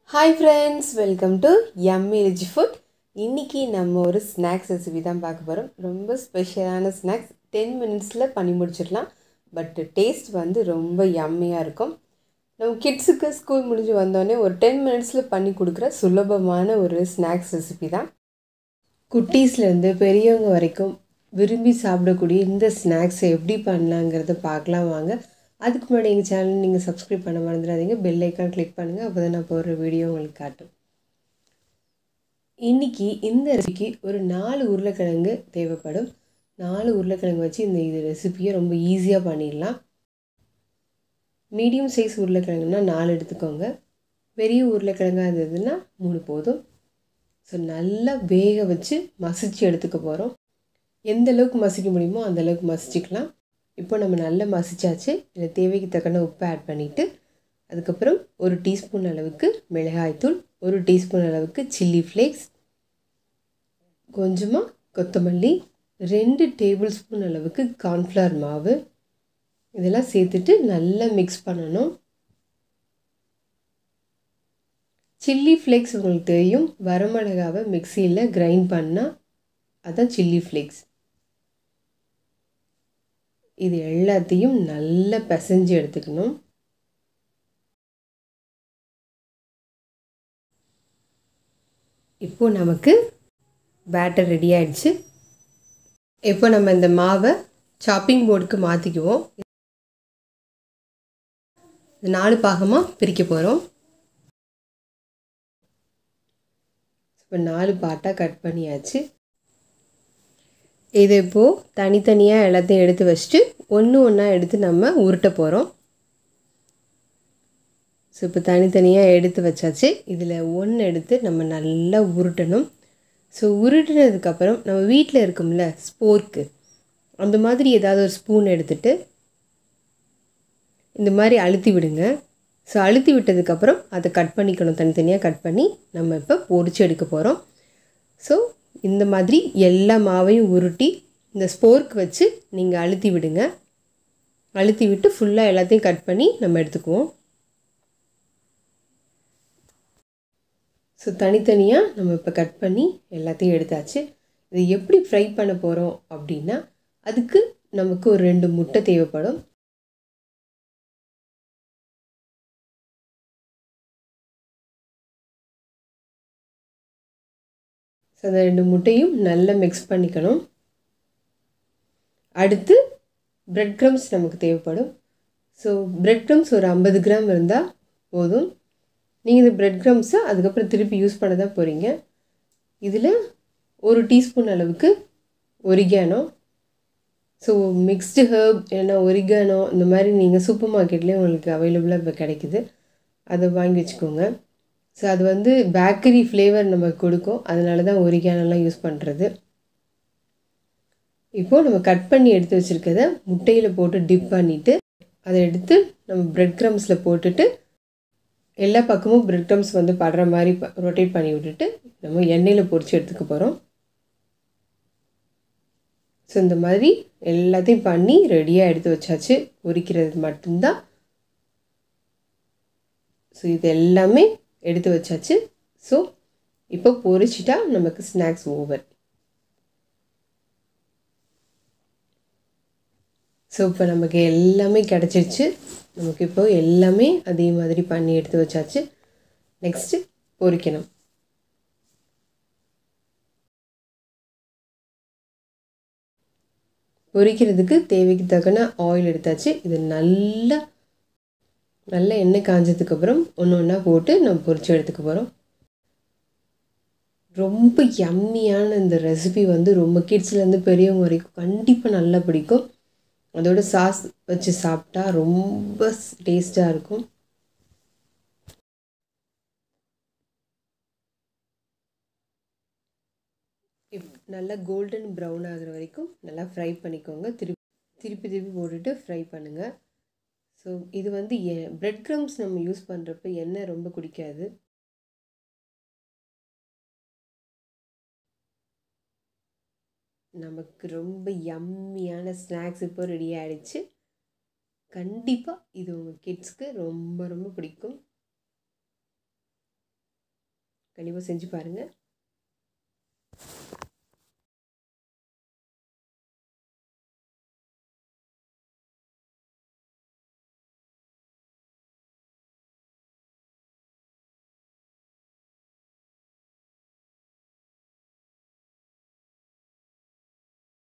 hi friends welcome to Emmy rich food இன்றைக்கி நம்ம ஒரு ஸ்நாக்ஸ் ரெசிபி தான் பார்க்க போகிறோம் ரொம்ப ஸ்பெஷலான ஸ்நாக்ஸ் டென் மினிட்ஸில் பண்ணி முடிச்சிடலாம் பட் டேஸ்ட் வந்து ரொம்ப யம்மியாக இருக்கும் நம்ம கிட்ஸுக்கு ஸ்கூல் முடிஞ்சு வந்தோடனே ஒரு டென் மினிட்ஸில் பண்ணி கொடுக்குற சுலபமான ஒரு ஸ்நாக்ஸ் ரெசிபி தான் குட்டீஸ்லேருந்து பெரியவங்க வரைக்கும் விரும்பி சாப்பிடக்கூடிய இந்த ஸ்நாக்ஸை எப்படி பண்ணலாங்கிறத பார்க்கலாம் வாங்க அதுக்கு முன்னாடி எங்கள் சேனல் நீங்கள் சப்ஸ்கிரைப் பண்ண மறந்துடாதீங்க பெல் ஐக்கான் கிளிக் பண்ணுங்கள் அப்போ தான் நான் போடுற வீடியோ உங்களுக்கு காட்டும் இன்றைக்கி இந்த ரெசிபிக்கு ஒரு நாலு உருளைக்கிழங்கு தேவைப்படும் நாலு உருளைக்கிழங்கு வச்சு இந்த இது ரெசிபியை ரொம்ப ஈஸியாக பண்ணிடலாம் மீடியம் சைஸ் உருளைக்கிழங்குனா நாலு எடுத்துக்கோங்க பெரிய உருளைக்கிழங்காக இருந்ததுன்னா மூணு போதும் ஸோ நல்லா வேக வச்சு மசிச்சு எடுத்துக்க போகிறோம் எந்த அளவுக்கு மசிக்க முடியுமோ அந்த அளவுக்கு மசிச்சுக்கலாம் இப்போ நம்ம நல்லா மசிச்சாச்சு இதில் தேவைக்கு தக்கன உப்பு ஆட் பண்ணிவிட்டு அதுக்கப்புறம் ஒரு டீஸ்பூன் அளவுக்கு மிளகாய்த்தூள் ஒரு டீஸ்பூன் அளவுக்கு சில்லி ஃப்ளேக்ஸ் கொஞ்சமாக கொத்தமல்லி ரெண்டு டேபிள் ஸ்பூன் அளவுக்கு கார்ன்ஃப்ளவர் மாவு இதெல்லாம் சேர்த்துட்டு நல்லா மிக்ஸ் பண்ணணும் சில்லி ஃப்ளேக்ஸ் உங்களுக்கு தெரியும் வரமிளகாவை மிக்சியில் கிரைண்ட் பண்ணால் அதுதான் சில்லி ஃப்ளேக்ஸ் இது எல்லாத்தையும் நல்லா பிசைஞ்சு எடுத்துக்கணும் இப்போ நமக்கு பேட்டர் ரெடி ஆயிடுச்சு இப்போ நம்ம இந்த மாவை சாப்பிங் போர்டுக்கு மாற்றிக்குவோம் நாலு பாகமாக பிரிக்க போகிறோம் இப்போ நாலு பாட்டாக கட் பண்ணியாச்சு இது இப்போது தனித்தனியாக எல்லாத்தையும் எடுத்து வச்சுட்டு ஒன்று ஒன்றா எடுத்து நம்ம உருட்ட போகிறோம் ஸோ இப்போ தனித்தனியாக எடுத்து வச்சாச்சு இதில் ஒன்று எடுத்து நம்ம நல்லா உருட்டணும் ஸோ உருட்டினதுக்கப்புறம் நம்ம வீட்டில் இருக்கும்ல ஸ்போர்க்கு அந்த மாதிரி ஏதாவது ஒரு ஸ்பூன் எடுத்துகிட்டு இந்த மாதிரி அழுத்தி விடுங்க ஸோ அழுத்தி விட்டதுக்கப்புறம் அதை கட் பண்ணிக்கணும் தனித்தனியாக கட் பண்ணி நம்ம இப்போ பொடிச்சு எடுக்க போகிறோம் ஸோ இந்த மாதிரி எல்லா மாவையும் உருட்டி இந்த ஸ்போர்க் வச்சு நீங்கள் அழுத்தி விடுங்க அழுத்தி விட்டு ஃபுல்லாக எல்லாத்தையும் கட் பண்ணி நம்ம எடுத்துக்குவோம் ஸோ தனித்தனியாக நம்ம இப்போ கட் பண்ணி எல்லாத்தையும் எடுத்தாச்சு இது எப்படி ஃப்ரை பண்ண போகிறோம் அப்படின்னா அதுக்கு நமக்கு ஒரு ரெண்டு முட்டை தேவைப்படும் ஸோ அந்த ரெண்டு முட்டையும் நல்லா மிக்ஸ் பண்ணிக்கணும் அடுத்து ப்ரெட் க்ரம்ஸ் நமக்கு தேவைப்படும் ஸோ ப்ரெட் க்ரம்ஸ் ஒரு ஐம்பது கிராம் இருந்தால் போதும் நீங்கள் இந்த ப்ரெட் க்ரம்ஸை அதுக்கப்புறம் திருப்பி யூஸ் பண்ண தான் போகிறீங்க இதில் ஒரு டீஸ்பூன் அளவுக்கு ஒரிகானோ ஸோ மிக்ஸ்டு ஹர்ப் இல்லைன்னா ஒரிகானோ இந்த மாதிரி நீங்கள் சூப்பர் மார்க்கெட்லேயே உங்களுக்கு அவைலபிளாக இப்போ கிடைக்குது அதை வாங்கி வச்சுக்கோங்க ஸோ அது வந்து பேக்கரி ஃப்ளேவர் நமக்கு கொடுக்கும் அதனால தான் ஒரிகானெல்லாம் யூஸ் பண்ணுறது இப்போது நம்ம கட் பண்ணி எடுத்து வச்சுருக்கத முட்டையில் போட்டு டிப் பண்ணிவிட்டு அதை எடுத்து நம்ம ப்ரெட் க்ரம்ஸில் போட்டுட்டு எல்லா பக்கமும் ப்ரெட் க்ரம்ஸ் வந்து படுற மாதிரி ரொட்டேட் பண்ணி விட்டுட்டு நம்ம எண்ணெயில் பொரித்து எடுத்துக்க போகிறோம் ஸோ இந்த மாதிரி எல்லாத்தையும் பண்ணி ரெடியாக எடுத்து வச்சாச்சு பொரிக்கிறது மட்டும்தான் ஸோ இது எல்லாமே எடுத்து வச்சாச்சு ஸோ இப்போ பொரிச்சிட்டா நமக்கு ஸ்நாக்ஸ் ஓவர் ஸோ இப்போ நமக்கு எல்லாமே கிடச்சிருச்சு நமக்கு இப்போ எல்லாமே அதே மாதிரி பண்ணி எடுத்து வச்சாச்சு நெக்ஸ்ட்டு பொரிக்கணும் பொரிக்கிறதுக்கு தேவைக்கு தக்கன ஆயில் எடுத்தாச்சு இது நல்லா நல்லா எண்ணெய் காஞ்சதுக்கப்புறம் ஒன்று ஒன்றா போட்டு நம்ம பொரிச்சு எடுத்துக்க போகிறோம் ரொம்ப யம்மியான இந்த ரெசிபி வந்து ரொம்ப கிட்ஸ்லேருந்து பெரியவங்க வரைக்கும் கண்டிப்பாக நல்லா பிடிக்கும் அதோட சாஸ் வச்சு சாப்பிட்டா ரொம்ப டேஸ்ட்டாக இருக்கும் நல்லா கோல்டன் ப்ரௌன் ஆகிற வரைக்கும் நல்லா ஃப்ரை பண்ணிக்கோங்க திருப்பி திருப்பி திருப்பி போட்டுட்டு ஃப்ரை பண்ணுங்கள் ஸோ இது வந்து எ ப்ரெட் க்ரம்ஸ் நம்ம யூஸ் பண்ணுறப்ப எண்ணெய் ரொம்ப குடிக்காது நமக்கு ரொம்ப யம்மியான ஸ்நாக்ஸ் இப்போ ரெடி ஆகிடுச்சு கண்டிப்பாக இது உங்கள் கிட்ஸ்க்கு ரொம்ப ரொம்ப பிடிக்கும் கண்டிப்பாக செஞ்சு பாருங்கள்